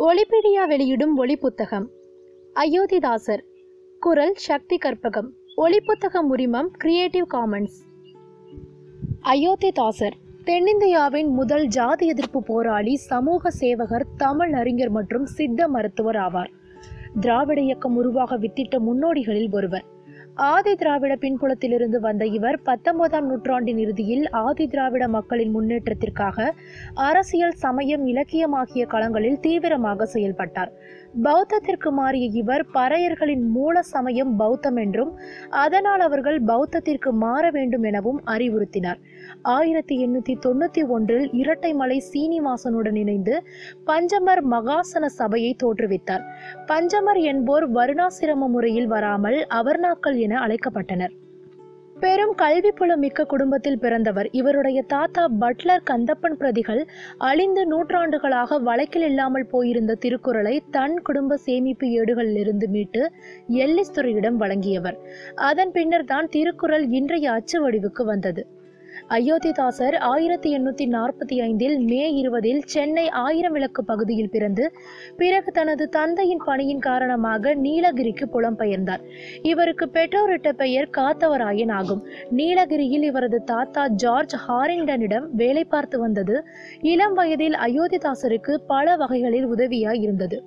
ஒலிபீடியா வெளியிடும் ஒளி புத்தகம் அயோத்திதாசர் குரல் சக்தி கற்பகம் ஒளி புத்தகம் உரிமம் கிரியேட்டிவ் காமன்ஸ் அயோத்திதாசர் தென்னிந்தியாவின் முதல் ஜாதி எதிர்ப்பு போராளி சமூக சேவகர் தமிழ் அறிஞர் மற்றும் சித்த மருத்துவர் ஆவார் திராவிட இயக்கம் உருவாக வித்திட்ட முன்னோடிகளில் ஒருவர் ஆதி திராவிட பின்புலத்திலிருந்து வந்த இவர் பத்தொன்பதாம் நூற்றாண்டின் இறுதியில் ஆதி திராவிட மக்களின் முன்னேற்றத்திற்காக அரசியல் சமயம் இலக்கியம் ஆகிய களங்களில் தீவிரமாக செயல்பட்டார் பௌத்தத்திற்கு மாறிய இவர் பறையர்களின் மூல சமயம் பௌத்தம் என்றும் அதனால் அவர்கள் பௌத்தத்திற்கு மாற வேண்டும் எனவும் அறிவுறுத்தினார் ஆயிரத்தி எண்ணூத்தி தொண்ணூத்தி ஒன்றில் இரட்டைமலை சீனிவாசனுடன் இணைந்து பஞ்சமர் மகாசன சபையை தோற்றுவித்தார் பஞ்சமர் என்போர் வருணாசிரம முறையில் வராமல் அவர்ணாக்கள் என அழைக்கப்பட்டனர் பெரும் கல்வி புலம் மிக்க குடும்பத்தில் பிறந்தவர் இவருடைய தாத்தா பட்லர் கந்தப்பன் பிரதிகள் அழிந்து நூற்றாண்டுகளாக வழக்கில் இல்லாமல் போயிருந்த திருக்குறளை தன் குடும்ப சேமிப்பு ஏடுகளிலிருந்து மீட்டு எல்லிஸ் துறையிடம் வழங்கியவர் அதன் பின்னர் தான் திருக்குறள் இன்றைய அச்சு வடிவுக்கு வந்தது அயோத்திதாசர் ஆயிரத்தி எண்ணூத்தி நாற்பத்தி ஐந்தில் மே இருபதில் சென்னை ஆயிரம் விளக்கு பகுதியில் பிறந்து பிறகு தனது தந்தையின் பணியின் காரணமாக நீலகிரிக்கு புலம்பெயர்ந்தார் இவருக்கு பெற்றோரிட்ட பெயர் காத்தவராயன் ஆகும் நீலகிரியில் இவரது தாத்தா ஜார்ஜ் ஹாரிங்டனிடம் வேலை பார்த்து வந்தது இளம் வயதில் அயோத்திதாசருக்கு பல வகைகளில் உதவியாய் இருந்தது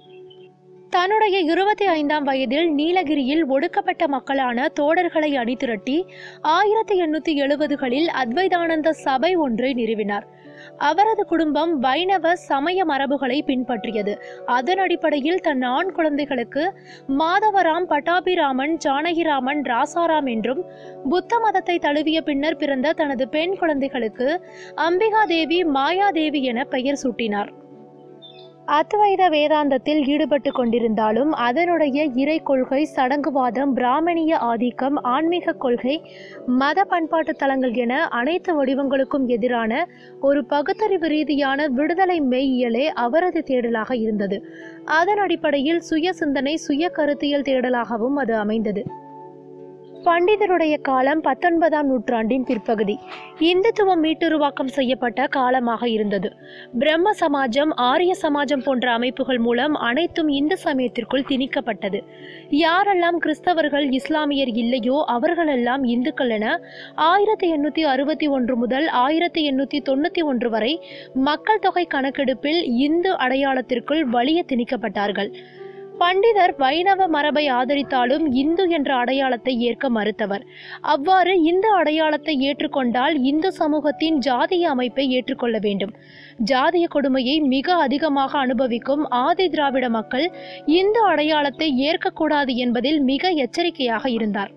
தன்னுடைய இருபத்தி ஐந்தாம் வயதில் நீலகிரியில் ஒடுக்கப்பட்ட மக்களான தோடர்களை அணிதிரட்டி ஆயிரத்தி எண்ணூத்தி எழுபதுகளில் அத்வைதானந்த சபை ஒன்றை நிறுவினார் அவரது குடும்பம் வைணவ சமய மரபுகளை பின்பற்றியது அதன் அடிப்படையில் தன் ஆண் குழந்தைகளுக்கு மாதவராம் பட்டாபிராமன் ஜானகிராமன் ராசாராம் என்றும் புத்த மதத்தை தழுவிய பின்னர் பிறந்த தனது பெண் குழந்தைகளுக்கு அம்பிகாதேவி மாயாதேவி என பெயர் சூட்டினார் அத்வைத வேதாந்தத்தில் ஈடுபட்டு கொண்டிருந்தாலும் அதனுடைய இறை கொள்கை சடங்குவாதம் பிராமணிய ஆதிக்கம் ஆன்மீக கொள்கை மத பண்பாட்டு தலங்கள் என அனைத்து வடிவங்களுக்கும் எதிரான ஒரு பகுத்தறிவு ரீதியான விடுதலை மெய்யியலே அவரது தேடலாக இருந்தது அதன் அடிப்படையில் சுய சிந்தனை சுய கருத்தியல் தேடலாகவும் அது அமைந்தது பண்டிதருடைய காலம் பத்தொன்பதாம் நூற்றாண்டின் பிற்பகுதி இந்துத்துவம் மீட்டுருவாக்கம் செய்யப்பட்ட காலமாக இருந்தது பிரம்ம சமாஜம் ஆரிய சமாஜம் போன்ற அமைப்புகள் மூலம் அனைத்தும் இந்து சமயத்திற்குள் திணிக்கப்பட்டது யாரெல்லாம் கிறிஸ்தவர்கள் இஸ்லாமியர் இல்லையோ அவர்களெல்லாம் இந்துக்கள் என ஆயிரத்தி எண்ணூத்தி அறுபத்தி ஒன்று முதல் ஆயிரத்தி எண்ணூத்தி தொண்ணூத்தி ஒன்று வரை மக்கள் தொகை கணக்கெடுப்பில் இந்து அடையாளத்திற்குள் வலிய திணிக்கப்பட்டார்கள் பண்டிதர் வைணவ மரபை ஆதரித்தாலும் இந்து என்ற அடையாளத்தை ஏற்க மறுத்தவர் அவ்வாறு இந்து அடையாளத்தை ஏற்றுக்கொண்டால் இந்து சமூகத்தின் ஜாதிய அமைப்பை ஏற்றுக்கொள்ள வேண்டும் ஜாதிய கொடுமையை மிக அதிகமாக அனுபவிக்கும் ஆதி திராவிட மக்கள் இந்து அடையாளத்தை ஏற்கக்கூடாது என்பதில் மிக எச்சரிக்கையாக இருந்தார்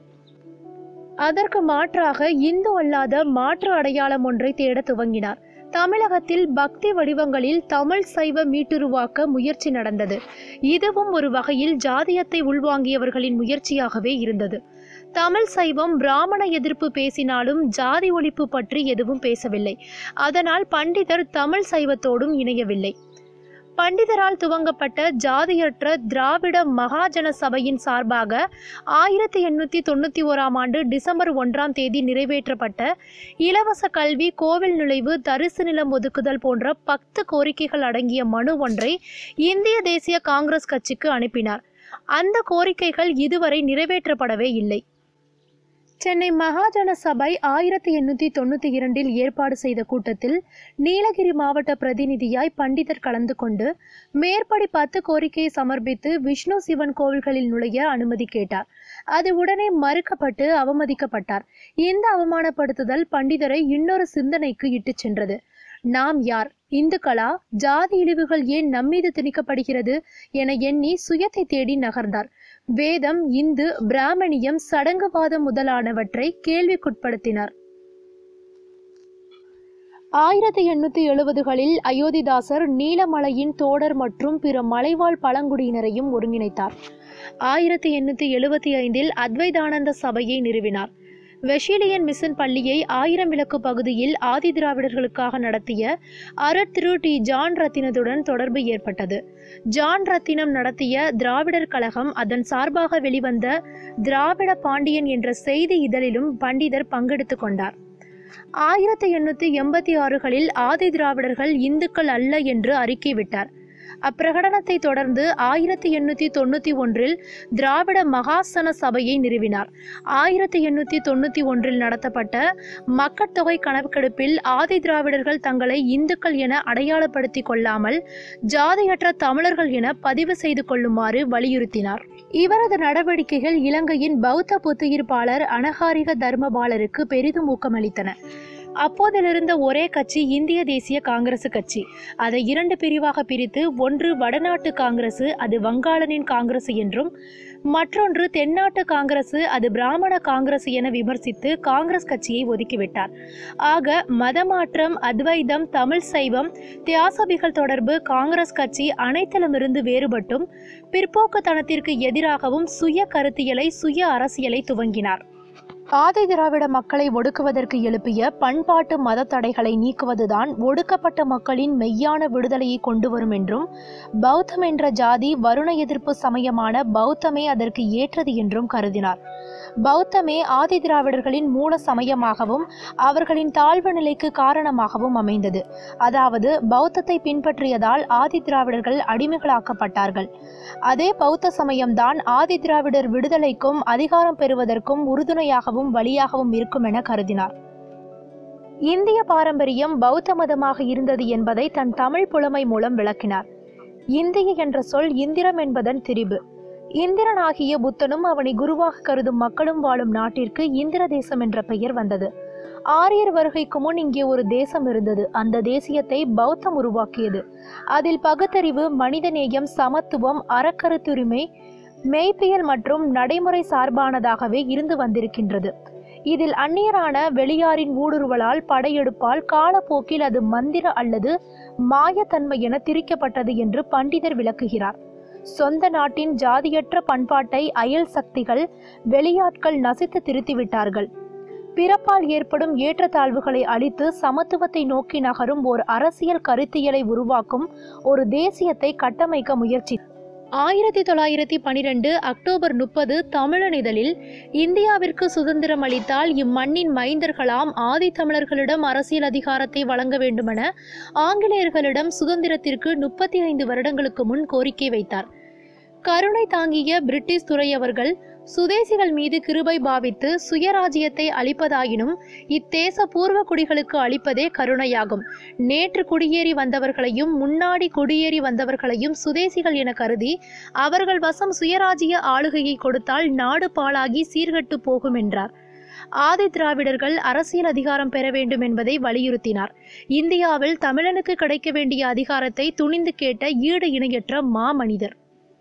அதற்கு மாற்றாக இந்து அல்லாத மாற்று அடையாளம் ஒன்றை தேட துவங்கினார் தமிழகத்தில் பக்தி வடிவங்களில் தமிழ் சைவ மீட்டுருவாக்க முயற்சி நடந்தது இதுவும் ஒரு வகையில் ஜாதியத்தை உள்வாங்கியவர்களின் முயற்சியாகவே இருந்தது தமிழ் சைவம் பிராமண எதிர்ப்பு பேசினாலும் ஜாதி ஒழிப்பு பற்றி எதுவும் பேசவில்லை அதனால் பண்டிதர் தமிழ் சைவத்தோடும் இணையவில்லை பண்டிதரால் துவங்கப்பட்ட ஜாதியற்ற திராவிட மகாஜன சபையின் சார்பாக ஆயிரத்தி எண்ணூற்றி தொண்ணூற்றி ஓராம் ஆண்டு டிசம்பர் ஒன்றாம் தேதி நிறைவேற்றப்பட்ட இலவச கல்வி கோவில் நுழைவு தரிசு நிலம் ஒதுக்குதல் போன்ற பத்து கோரிக்கைகள் அடங்கிய மனு ஒன்றை இந்திய தேசிய காங்கிரஸ் கட்சிக்கு அனுப்பினார் அந்த கோரிக்கைகள் இதுவரை நிறைவேற்றப்படவே இல்லை சென்னை மகாஜன சபை ஆயிரத்தி எண்ணூற்றி தொண்ணூற்றி இரண்டில் ஏற்பாடு செய்த கூட்டத்தில் நீலகிரி மாவட்ட பிரதிநிதியாய் பண்டிதர் கலந்து கொண்டு மேற்படி பத்து கோரிக்கையை சமர்ப்பித்து விஷ்ணு சிவன் கோவில்களில் நுழைய அனுமதி கேட்டார் அது உடனே மறுக்கப்பட்டு அவமதிக்கப்பட்டார் இந்த அவமானப்படுத்துதல் பண்டிதரை இன்னொரு சிந்தனைக்கு இட்டுச் சென்றது நாம் யார் இந்துக்களா ஜாதி இழிவுகள் ஏன் நம்மீது திணிக்கப்படுகிறது என எண்ணி சுயத்தை தேடி நகர்ந்தார் வேதம் இந்து பிராமணியம் சடங்குவாதம் முதலானவற்றை கேள்விக்குட்படுத்தினார் ஆயிரத்தி எண்ணூத்தி எழுபதுகளில் அயோத்திதாசர் நீலமலையின் தோடர் மற்றும் பிற மலைவாழ் பழங்குடியினரையும் ஒருங்கிணைத்தார் ஆயிரத்தி எண்ணூத்தி எழுபத்தி ஐந்தில் அத்வைதானந்த சபையை நிறுவினார் வெஷிலியன் மிஷன் பள்ளியை ஆயிரம் விளக்கு பகுதியில் ஆதி திராவிடர்களுக்காக நடத்திய அருட்திரு டி ஜான் ரத்தினத்துடன் தொடர்பு ஏற்பட்டது ஜான் ரத்தினம் நடத்திய திராவிடர் கழகம் அதன் சார்பாக வெளிவந்த திராவிட பாண்டியன் என்ற செய்தி இதழிலும் பண்டிதர் பங்கெடுத்து கொண்டார் ஆயிரத்தி எண்ணூற்றி எண்பத்தி ஆறுகளில் ஆதி திராவிடர்கள் இந்துக்கள் அல்ல என்று அறிக்கை விட்டார் அப்பிரகடனத்தை தொடர்ந்து ஆயிரத்தி எண்ணூற்றி தொண்ணூற்றி ஒன்றில் திராவிட மகாசன சபையை நிறுவினார் ஆயிரத்தி எண்ணூற்றி தொண்ணூற்றி ஒன்றில் நடத்தப்பட்ட மக்கட்தொகை கணக்கெடுப்பில் ஆதி திராவிடர்கள் தங்களை இந்துக்கள் என அடையாளப்படுத்தி கொள்ளாமல் ஜாதியற்ற தமிழர்கள் என பதிவு செய்து கொள்ளுமாறு வலியுறுத்தினார் இவரது நடவடிக்கைகள் இலங்கையின் பௌத்த புத்துயிர்ப்பாளர் அனகாரிக தர்மபாலருக்கு பெரிதும் ஊக்கமளித்தன அப்போதிலிருந்த ஒரே கட்சி இந்திய தேசிய காங்கிரஸ் கட்சி அதை இரண்டு பிரிவாக பிரித்து ஒன்று வடநாட்டு காங்கிரஸ் அது வங்காளனின் காங்கிரஸ் என்றும் மற்றொன்று தென்னாட்டு காங்கிரஸ் அது பிராமண காங்கிரஸ் என விமர்சித்து காங்கிரஸ் கட்சியை ஒதுக்கிவிட்டார் ஆக மதமாற்றம் அத்வைதம் தமிழ் சைவம் தியாசபிகள் தொடர்பு காங்கிரஸ் கட்சி அனைத்திலுமிருந்து வேறுபட்டும் பிற்போக்குத்தனத்திற்கு எதிராகவும் சுய கருத்தியலை சுய அரசியலை துவங்கினார் ஆதி திராவிட மக்களை ஒடுக்குவதற்கு எழுப்பிய பண்பாட்டு மத தடைகளை நீக்குவதுதான் ஒடுக்கப்பட்ட மக்களின் மெய்யான விடுதலையை கொண்டு வரும் என்றும் பௌத்தம் என்ற ஜாதி வருண எதிர்ப்பு சமயமான பௌத்தமே அதற்கு ஏற்றது என்றும் கருதினார் பௌத்தமே ஆதி திராவிடர்களின் மூல சமயமாகவும் அவர்களின் தாழ்வு நிலைக்கு காரணமாகவும் அமைந்தது அதாவது பௌத்தத்தை பின்பற்றியதால் ஆதி திராவிடர்கள் அடிமைகளாக்கப்பட்டார்கள் அதே பௌத்த சமயம்தான் ஆதி திராவிடர் விடுதலைக்கும் அதிகாரம் பெறுவதற்கும் உறுதுணையாகவும் வழியாகவும் இருக்கும் என கருதினார் இந்திய பாரம்பரியம் பௌத்த மதமாக இருந்தது என்பதை தன் தமிழ் புலமை மூலம் விளக்கினார் இந்திய என்ற சொல் இந்திரம் என்பதன் திரிபு இந்திரனாகிய புத்தனும் அவனை குருவாக கருதும் மக்களும் வாழும் நாட்டிற்கு இந்திர தேசம் என்ற பெயர் வந்தது ஆரியர் வருகைக்கு முன் இங்கே ஒரு தேசம் இருந்தது அந்த தேசியத்தை பௌத்தம் உருவாக்கியது அதில் பகுத்தறிவு மனிதநேயம் சமத்துவம் அறக்கருத்துரிமை மெய்ப்பியல் மற்றும் நடைமுறை சார்பானதாகவே இருந்து வந்திருக்கின்றது இதில் அந்நியரான வெளியாரின் ஊடுருவலால் படையெடுப்பால் காலப்போக்கில் அது மந்திர அல்லது மாயத்தன்மை என திரிக்கப்பட்டது என்று பண்டிதர் விளக்குகிறார் சொந்த நாட்டின் ஜாதியற்ற பண்பாட்டை அயல் சக்திகள் வெளியாட்கள் நசித்து திருத்திவிட்டார்கள் பிறப்பால் ஏற்படும் ஏற்றத்தாழ்வுகளை அழித்து சமத்துவத்தை நோக்கி நகரும் ஒரு அரசியல் கருத்தியலை உருவாக்கும் ஒரு தேசியத்தை கட்டமைக்க முயற்சி ஆயிரத்தி தொள்ளாயிரத்தி பனிரெண்டு அக்டோபர் முப்பது தமிழன் இதழில் இந்தியாவிற்கு சுதந்திரம் அளித்தால் இம்மண்ணின் மைந்தர்களாம் ஆதி தமிழர்களிடம் அரசியல் அதிகாரத்தை வழங்க வேண்டுமென ஆங்கிலேயர்களிடம் சுதந்திரத்திற்கு முப்பத்தி ஐந்து வருடங்களுக்கு முன் கோரிக்கை வைத்தார் கருணை தாங்கிய பிரிட்டிஷ் துறையவர்கள் சுதேசிகள் மீது கிருபை பாவித்து சுயராஜ்யத்தை அளிப்பதாயினும் இத்தேச பூர்வ குடிகளுக்கு அளிப்பதே கருணையாகும் நேற்று குடியேறி வந்தவர்களையும் முன்னாடி குடியேறி வந்தவர்களையும் சுதேசிகள் என கருதி அவர்கள் வசம் சுயராஜ்ய ஆளுகையை கொடுத்தால் நாடு பாழாகி சீர்கட்டு போகும் என்றார் ஆதி திராவிடர்கள் அரசியல் அதிகாரம் பெற வேண்டும் என்பதை வலியுறுத்தினார் இந்தியாவில் தமிழனுக்கு கிடைக்க வேண்டிய அதிகாரத்தை துணிந்து கேட்ட ஈடு இணையற்ற மாமனிதர்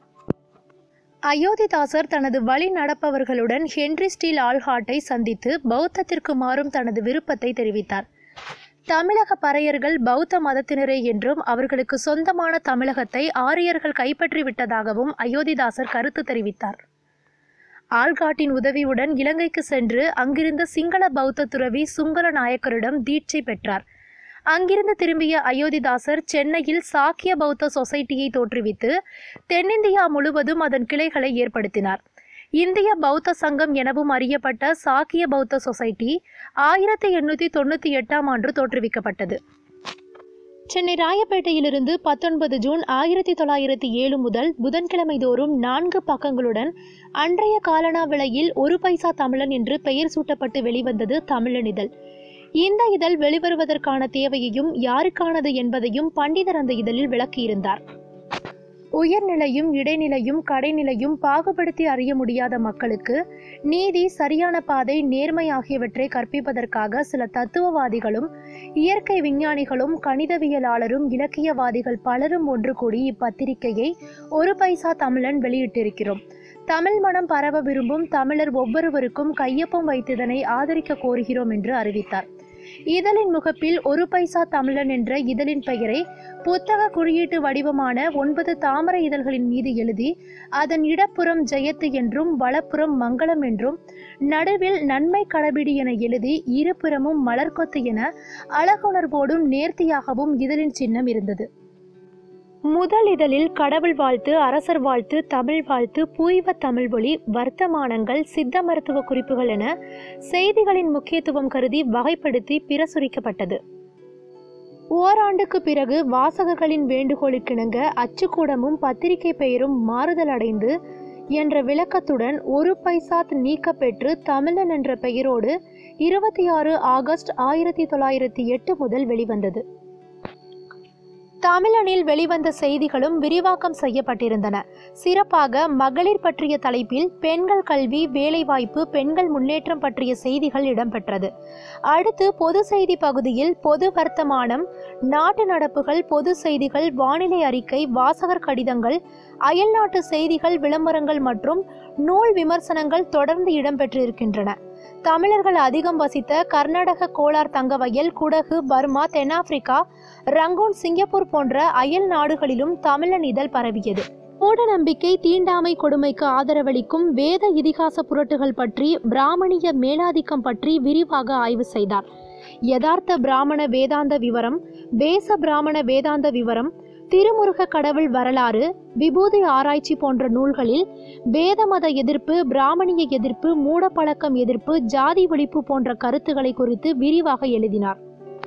அயோத்திதாசர் தனது வழி நடப்பவர்களுடன் ஹென்றி ஸ்டீல் ஆல்ஹாட்டை சந்தித்து பௌத்தத்திற்கு மாறும் தனது விருப்பத்தை தெரிவித்தார் தமிழக பறையர்கள் பௌத்த மதத்தினரே என்றும் அவர்களுக்கு சொந்தமான தமிழகத்தை ஆரியர்கள் கைப்பற்றி விட்டதாகவும் அயோத்திதாசர் கருத்து தெரிவித்தார் ஆள்காட்டின் உதவியுடன் இலங்கைக்கு சென்று அங்கிருந்த சிங்கள பௌத்த துறவி சுங்கர நாயக்கரிடம் தீட்சை பெற்றார் அங்கிருந்து திரும்பிய அயோத்திதாசர் சென்னையில் சாக்கிய பௌத்த சொசைட்டியை தோற்றுவித்து தென்னிந்தியா முழுவதும் அதன் கிளைகளை ஏற்படுத்தினார் இந்திய பௌத்த சங்கம் எனவும் அறியப்பட்ட சாக்கிய பௌத்த சொசைட்டி ஆயிரத்தி எண்ணூற்றி தொண்ணூற்றி எட்டாம் ஆண்டு தோற்றுவிக்கப்பட்டது சென்னை ராயப்பேட்டையிலிருந்து பத்தொன்பது ஜூன் ஆயிரத்தி தொள்ளாயிரத்தி ஏழு முதல் புதன்கிழமை தோறும் நான்கு பக்கங்களுடன் அன்றைய காலனா விலையில் ஒரு பைசா தமிழன் என்று பெயர் சூட்டப்பட்டு வெளிவந்தது தமிழன் இதழ் இந்த இதழ் வெளிவருவதற்கான தேவையையும் யாருக்கானது என்பதையும் பண்டிதர் அந்த இதழில் விளக்கியிருந்தார் உயர்நிலையும் இடைநிலையும் கடைநிலையும் பாகுபடுத்தி அறிய முடியாத மக்களுக்கு நீதி சரியான பாதை நேர்மை ஆகியவற்றை கற்பிப்பதற்காக சில தத்துவவாதிகளும் இயற்கை விஞ்ஞானிகளும் கணிதவியலாளரும் இலக்கியவாதிகள் பலரும் ஒன்று கூடி இப்பத்திரிகையை ஒரு பைசா தமிழன் வெளியிட்டிருக்கிறோம் தமிழ் மனம் பரவ விரும்பும் தமிழர் ஒவ்வொருவருக்கும் கையொப்பம் வைத்ததனை ஆதரிக்க கோருகிறோம் என்று அறிவித்தார் இதழின் முகப்பில் ஒரு பைசா தமிழன் என்ற இதழின் பெயரை புத்தக குறியீட்டு வடிவமான ஒன்பது தாமரை இதழ்களின் மீது எழுதி அதன் இடப்புறம் ஜெயத்து என்றும் வலப்புறம் மங்களம் என்றும் நடுவில் நன்மை களபிடி என எழுதி இருபுறமும் மலர்கொத்து என அழகுணர்வோடும் நேர்த்தியாகவும் இதழின் சின்னம் இருந்தது முதல் இதழில் கடவுள் வாழ்த்து அரசர் வாழ்த்து தமிழ் வாழ்த்து பூய்வ தமிழ் ஒளி வர்த்தமானங்கள் சித்த மருத்துவ குறிப்புகள் என செய்திகளின் முக்கியத்துவம் கருதி வகைப்படுத்தி பிரசுரிக்கப்பட்டது ஓராண்டுக்கு பிறகு வாசகர்களின் வேண்டுகோளுக்கிணங்க அச்சுக்கூடமும் பத்திரிகை பெயரும் மாறுதல் அடைந்து என்ற விளக்கத்துடன் ஒரு பைசாத் நீக்கப்பெற்று தமிழன் என்ற பெயரோடு இருபத்தி ஆறு ஆகஸ்ட் ஆயிரத்தி தொள்ளாயிரத்தி எட்டு முதல் வெளிவந்தது தமிழனில் வெளிவந்த செய்திகளும் விரிவாக்கம் செய்யப்பட்டிருந்தன சிறப்பாக மகளிர் பற்றிய தலைப்பில் பெண்கள் கல்வி வேலைவாய்ப்பு பெண்கள் முன்னேற்றம் பற்றிய செய்திகள் இடம்பெற்றது அடுத்து பொது செய்தி பகுதியில் பொது வர்த்தமானம் நாட்டு நடப்புகள் பொது செய்திகள் வானிலை அறிக்கை வாசகர் கடிதங்கள் அயல்நாட்டு செய்திகள் விளம்பரங்கள் மற்றும் நூல் விமர்சனங்கள் தொடர்ந்து இடம்பெற்றிருக்கின்றன தமிழர்கள் அதிகம் வசித்த கர்நாடக கோலார் தங்கவயல் குடகு பர்மா தென்னாப்பிரிக்கா ரங்கூன் சிங்கப்பூர் போன்ற அயல் நாடுகளிலும் தமிழன் இதழ் பரவியது மூட நம்பிக்கை தீண்டாமை கொடுமைக்கு ஆதரவளிக்கும் வேத இதிகாச புரட்டுகள் பற்றி பிராமணிய மேலாதிக்கம் பற்றி விரிவாக ஆய்வு செய்தார் யதார்த்த பிராமண வேதாந்த விவரம் வேச பிராமண வேதாந்த விவரம் திருமுருக கடவுள் வரலாறு விபூதி ஆராய்ச்சி போன்ற நூல்களில் வேத மத எதிர்ப்பு பிராமணிய எதிர்ப்பு மூடப்பழக்கம் எதிர்ப்பு ஜாதி ஒழிப்பு போன்ற கருத்துக்களை குறித்து விரிவாக எழுதினார்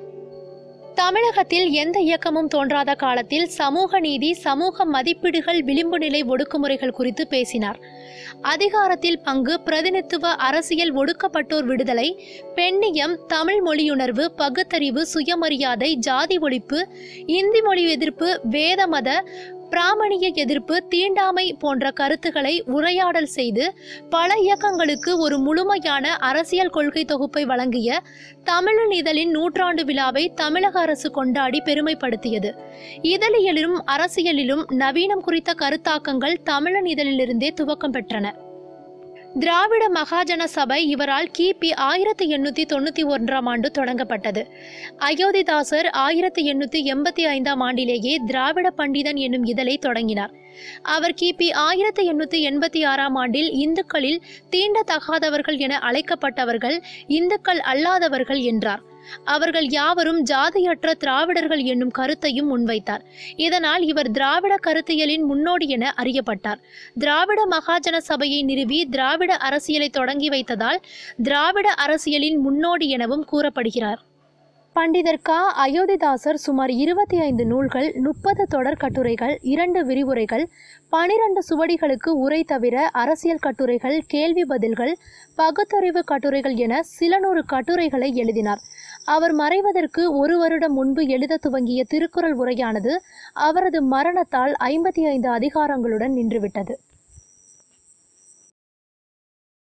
தமிழகத்தில் எந்த இயக்கமும் தோன்றாத காலத்தில் சமூக நீதி சமூக மதிப்பீடுகள் விளிம்பு நிலை ஒடுக்குமுறைகள் குறித்து பேசினார் அதிகாரத்தில் பங்கு பிரதிநித்துவ அரசியல் ஒடுக்கப்பட்டோர் விடுதலை பெண்ணியம் தமிழ் மொழியுணர்வு பகுத்தறிவு சுயமரியாதை ஜாதி ஒழிப்பு இந்தி மொழி எதிர்ப்பு வேத மத பிராமணிய எதிர்ப்பு தீண்டாமை போன்ற கருத்துக்களை உரையாடல் செய்து பல இயக்கங்களுக்கு ஒரு முழுமையான அரசியல் கொள்கை தொகுப்பை வழங்கிய தமிழன் இதழின் நூற்றாண்டு விழாவை தமிழக அரசு கொண்டாடி பெருமைப்படுத்தியது இதழியலிலும் அரசியலிலும் நவீனம் குறித்த கருத்தாக்கங்கள் தமிழன் இதழிலிருந்தே துவக்கம் பெற்றன திராவிட மகாஜன சபை இவரால் கிபி ஆயிரத்தி எண்ணூற்றி தொண்ணூற்றி ஒன்றாம் ஆண்டு தொடங்கப்பட்டது அயோத்திதாசர் ஆயிரத்தி எண்ணூற்றி எண்பத்தி ஐந்தாம் ஆண்டிலேயே திராவிட பண்டிதன் என்னும் இதழை தொடங்கினார் அவர் கிபி ஆயிரத்தி எண்ணூற்றி எண்பத்தி ஆறாம் ஆண்டில் இந்துக்களில் தீண்டத்தகாதவர்கள் என அழைக்கப்பட்டவர்கள் இந்துக்கள் அல்லாதவர்கள் என்றார் அவர்கள் யாவரும் ஜாதியற்ற திராவிடர்கள் என்னும் கருத்தையும் முன்வைத்தார் இதனால் இவர் திராவிட கருத்தியலின் முன்னோடி என அறியப்பட்டார் திராவிட மகாஜன சபையை நிறுவி திராவிட அரசியலை தொடங்கி வைத்ததால் திராவிட அரசியலின் முன்னோடி எனவும் கூறப்படுகிறார் பண்டிதர் க அயோத்திதாசர் சுமார் இருபத்தி ஐந்து நூல்கள் முப்பது தொடர் கட்டுரைகள் இரண்டு விரிவுரைகள் பனிரெண்டு சுவடிகளுக்கு உரை தவிர அரசியல் கட்டுரைகள் கேள்வி பதில்கள் பகுத்தறிவு கட்டுரைகள் என சில நூறு கட்டுரைகளை எழுதினார் அவர் மறைவதற்கு ஒரு வருடம் முன்பு எழுத துவங்கிய திருக்குறள் உரையானது அவரது மரணத்தால் ஐம்பத்தி ஐந்து அதிகாரங்களுடன் நின்றுவிட்டது